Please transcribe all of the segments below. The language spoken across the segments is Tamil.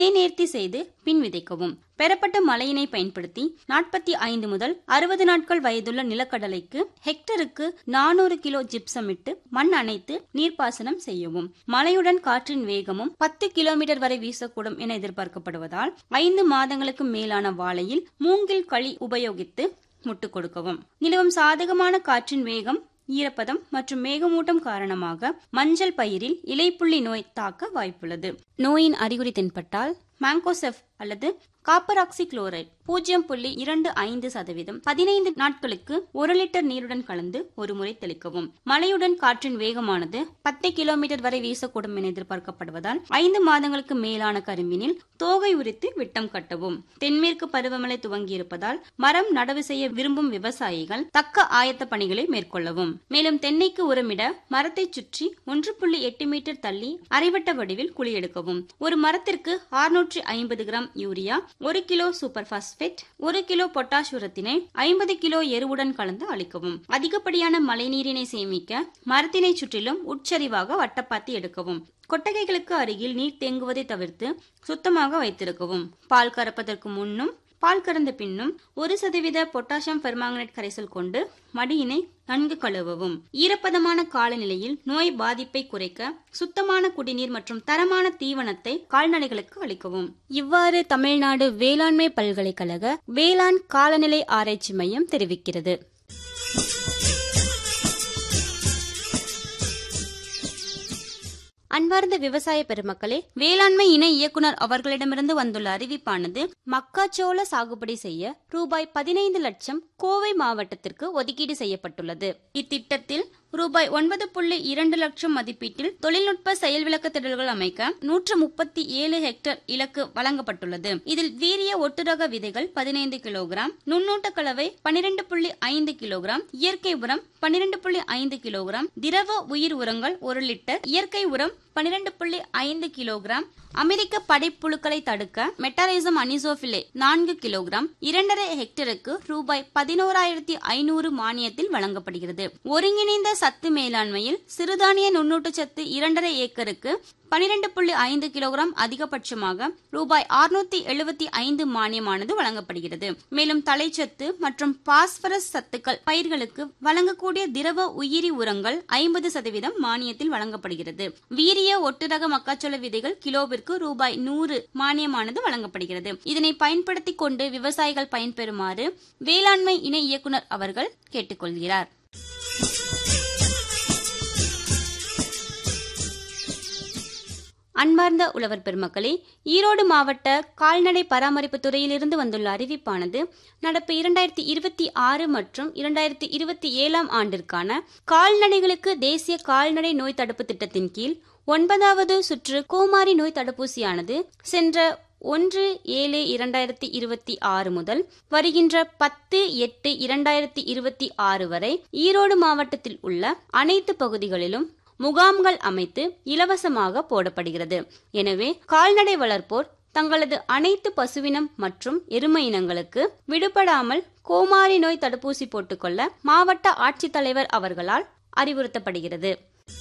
நேர்த்தி செய்து பின் விதைக்கவும் பெறப்பட்ட மழையினை பயன்படுத்தி நாற்பத்தி ஐந்து முதல் அறுபது நாட்கள் வயதுள்ள நிலக்கடலைக்கு ஹெக்டருக்கு நானூறு கிலோ ஜிப்சம் இட்டு மண் அணைத்து நீர்ப்பாசனம் செய்யவும் மழையுடன் காற்றின் வேகமும் பத்து கிலோமீட்டர் வரை வீசக்கூடும் என எதிர்பார்க்கப்படுவதால் ஐந்து மாதங்களுக்கு மேலான வாழையில் மூங்கில் களி உபயோகித்து முட்டு கொடுக்கவும் நிலவும் சாதகமான காற்றின் வேகம் ஈரப்பதம் மற்றும் மேகமூட்டம் காரணமாக மஞ்சள் பயிரில் இலைப்புள்ளி நோய் தாக்க வாய்ப்புள்ளது நோயின் அறிகுறி தென்பட்டால் மேங்கோசெஃப் அல்லது காப்பர் ஆக்சி குளோரைட் பூஜ்ஜியம் புள்ளி இரண்டு ஐந்து சதவீதம் பதினைந்து நாட்களுக்கு ஒரு லிட்டர் நீருடன் கலந்து ஒரு முறை தெளிக்கவும் மழையுடன் காற்றின் வேகமானது பத்து கிலோமீட்டர் வரை வீசக்கூடும் என எதிர்பார்க்கப்படுவதால் ஐந்து மாதங்களுக்கு மேலான கரும்பினில் தோகை உரித்து விட்டம் கட்டவும் தென்மேற்கு பருவமழை துவங்கியிருப்பதால் மரம் நடவு செய்ய விரும்பும் விவசாயிகள் தக்க ஆயத்த பணிகளை மேற்கொள்ளவும் மேலும் தென்னைக்கு உரமிட மரத்தை சுற்றி ஒன்று புள்ளி எட்டு மீட்டர் தள்ளி அரைவட்ட வடிவில் குழி எடுக்கவும் ஒரு மரத்திற்கு ஆறுநூற்றி ஐம்பது கிராம் யூரியா ஒரு கிலோ சூப்பர் பாஸ்பேட் ஒரு கிலோ பொட்டாஷ் உரத்தினை ஐம்பது கிலோ எருவுடன் கலந்து அளிக்கவும் அதிகப்படியான மழைநீரினை சேமிக்க மரத்தினை சுற்றிலும் உட்சரிவாக வட்டப்பாத்தி எடுக்கவும் கொட்டகைகளுக்கு அருகில் நீர் தேங்குவதை தவிர்த்து சுத்தமாக வைத்திருக்கவும் பால் கறப்பதற்கு முன்னும் பால் கறந்த பின்னும் ஒரு சதவீத பொட்டாசியம் பெர்மாங்கனேட் கரைசல் கொண்டு மடியினை நன்கு கழுவவும் ஈரப்பதமான காலநிலையில் நோய் பாதிப்பை குறைக்க சுத்தமான குடிநீர் மற்றும் தரமான தீவனத்தை கால்நடைகளுக்கு அளிக்கவும் இவ்வாறு தமிழ்நாடு வேளாண்மை பல்கலைக்கழக வேளாண் காலநிலை ஆராய்ச்சி மையம் தெரிவிக்கிறது அன்பார்ந்த விவசாய பெருமக்களே வேளாண்மை இணை இயக்குனர் அவர்களிடமிருந்து வந்துள்ள அறிவிப்பானது மக்காச்சோள சாகுபடி செய்ய ரூபாய் பதினைந்து லட்சம் கோவை மாவட்டத்திற்கு ஒதுக்கீடு செய்யப்பட்டுள்ளது இத்திட்டத்தில் ரூபாய் ஒன்பது புள்ளி இரண்டு லட்சம் மதிப்பீட்டில் தொழில்நுட்ப செயல் விளக்க திடல்கள் அமைக்க நூற்று முப்பத்தி ஏழு ஹெக்டேர் இலக்கு வழங்கப்பட்டுள்ளது இதில் வீரிய ஒட்டுரக விதைகள் பதினைந்து கிலோகிராம் நுண்ணூட்ட கலவை பனிரெண்டு புள்ளி ஐந்து கிலோகிராம் இயற்கை உரம் பனிரெண்டு புள்ளி ஐந்து கிலோகிராம் திரவ உயிர் உரங்கள் ஒரு லிட்டர் இயற்கை உரம் பனிரெண்டு புள்ளி ஐந்து கிலோகிராம் அமெரிக்க படைப்புழுக்களை தடுக்க மெட்டாரைசம் அனிசோபிலே நான்கு கிலோகிராம் இரண்டரை ஹெக்டருக்கு ரூபாய் பதினோராயிரத்தி ஐநூறு மானியத்தில் வழங்கப்படுகிறது ஒருங்கிணைந்த சத்து மேலாண்மையில் சிறுதானிய நுண்ணூட்டச்சத்து இரண்டரை ஏக்கருக்கு பனிரெண்டு புள்ளி ஐந்து கிலோகிராம் அதிகபட்சமாக ரூபாய் அறுநூத்தி எழுபத்தி ஐந்து மானியமானது வழங்கப்படுகிறது மேலும் தலைச்சத்து மற்றும் பாஸ்பரஸ் சத்துக்கள் பயிர்களுக்கு வழங்கக்கூடிய திரவ உயிரி உரங்கள் ஐம்பது சதவீதம் மானியத்தில் வழங்கப்படுகிறது வீரிய ஒட்டுரக மக்காச்சோள விதைகள் கிலோவிற்கு ரூபாய் நூறு மானியமானது வழங்கப்படுகிறது இதனை பயன்படுத்திக் கொண்டு விவசாயிகள் பயன்பெறுமாறு வேளாண்மை இணை இயக்குனர் அவர்கள் கேட்டுக்கொள்கிறார் அன்பார்ந்த உழவர் பெருமக்களே ஈரோடு மாவட்ட கால்நடை பராமரிப்பு துறையிலிருந்து வந்துள்ள அறிவிப்பானது நடப்பு இரண்டாயிரத்தி இருபத்தி ஆறு மற்றும் இரண்டாயிரத்தி இருபத்தி ஏழாம் ஆண்டிற்கான கால்நடைகளுக்கு தேசிய கால்நடை நோய் தடுப்பு திட்டத்தின் கீழ் ஒன்பதாவது சுற்று கோமாரி நோய் தடுப்பூசியானது சென்ற ஒன்று ஏழு இரண்டாயிரத்தி இருபத்தி ஆறு முதல் வருகின்ற பத்து எட்டு இரண்டாயிரத்தி இருபத்தி ஆறு வரை ஈரோடு மாவட்டத்தில் உள்ள அனைத்து பகுதிகளிலும் முகாம்கள் அமைத்து இலவசமாக போடப்படுகிறது எனவே கால்நடை வளர்ப்போர் தங்களது அனைத்து பசுவினம் மற்றும் எருமை இனங்களுக்கு விடுபடாமல் கோமாரி நோய் தடுப்பூசி போட்டுக்கொள்ள மாவட்ட ஆட்சித்தலைவர் அவர்களால் அறிவுறுத்தப்படுகிறது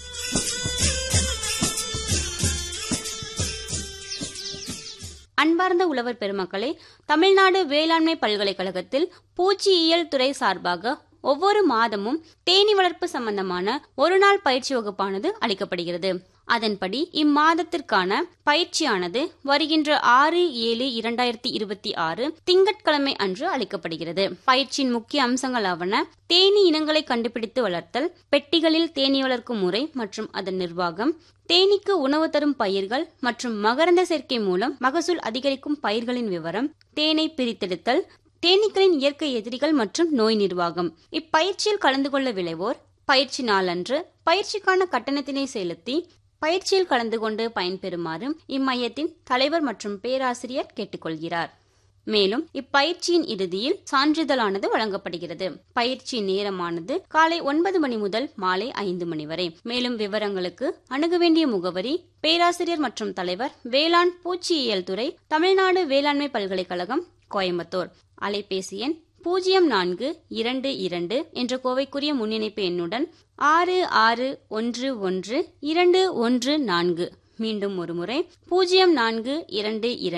அன்பார்ந்த உழவர் பெருமக்களே தமிழ்நாடு வேளாண்மை பல்கலைக்கழகத்தில் பூச்சியியல் துறை சார்பாக ஒவ்வொரு மாதமும் தேனி வளர்ப்பு சம்பந்தமான ஒரு நாள் பயிற்சி வகுப்பானது அளிக்கப்படுகிறது அதன்படி இம்மாதத்திற்கான பயிற்சியானது வருகின்ற ஆறு ஏழு இரண்டாயிரத்தி இருபத்தி ஆறு திங்கட்கிழமை அன்று அளிக்கப்படுகிறது பயிற்சியின் முக்கிய அம்சங்களாவன தேனி இனங்களை கண்டுபிடித்து வளர்த்தல் பெட்டிகளில் தேனி வளர்க்கும் முறை மற்றும் அதன் நிர்வாகம் தேனீக்கு உணவு தரும் பயிர்கள் மற்றும் மகரந்த சேர்க்கை மூலம் மகசூல் அதிகரிக்கும் பயிர்களின் விவரம் தேனை பிரித்தெடுத்தல் தேனீக்களின் இயற்கை எதிரிகள் மற்றும் நோய் நிர்வாகம் இப்பயிற்சியில் கலந்து கொள்ள விளைவோர் பயிற்சி நாளன்று பயிற்சிக்கான கட்டணத்தினை செலுத்தி பயிற்சியில் கலந்து கொண்டு பயன்பெறுமாறு இம்மையத்தின் தலைவர் மற்றும் பேராசிரியர் கேட்டுக்கொள்கிறார் மேலும் இப்பயிற்சியின் இறுதியில் சான்றிதழானது வழங்கப்படுகிறது பயிற்சி நேரமானது காலை ஒன்பது மணி முதல் மாலை ஐந்து மணி வரை மேலும் விவரங்களுக்கு அணுக வேண்டிய முகவரி பேராசிரியர் மற்றும் தலைவர் வேளாண் பூச்சியியல் துறை தமிழ்நாடு வேளாண்மை பல்கலைக்கழகம் கோயம்புத்தூர் அலைபேசி எண் பூஜ்ஜியம் நான்கு இரண்டு இரண்டு என்ற கோவைக்குரிய முன்னிணைப்பு எண்ணுடன் ஆறு ஆறு ஒன்று ஒன்று இரண்டு ஒன்று நான்கு மீண்டும் ஒரு முறை பூஜ்ஜியம் நான்கு இரண்டு இரண்டு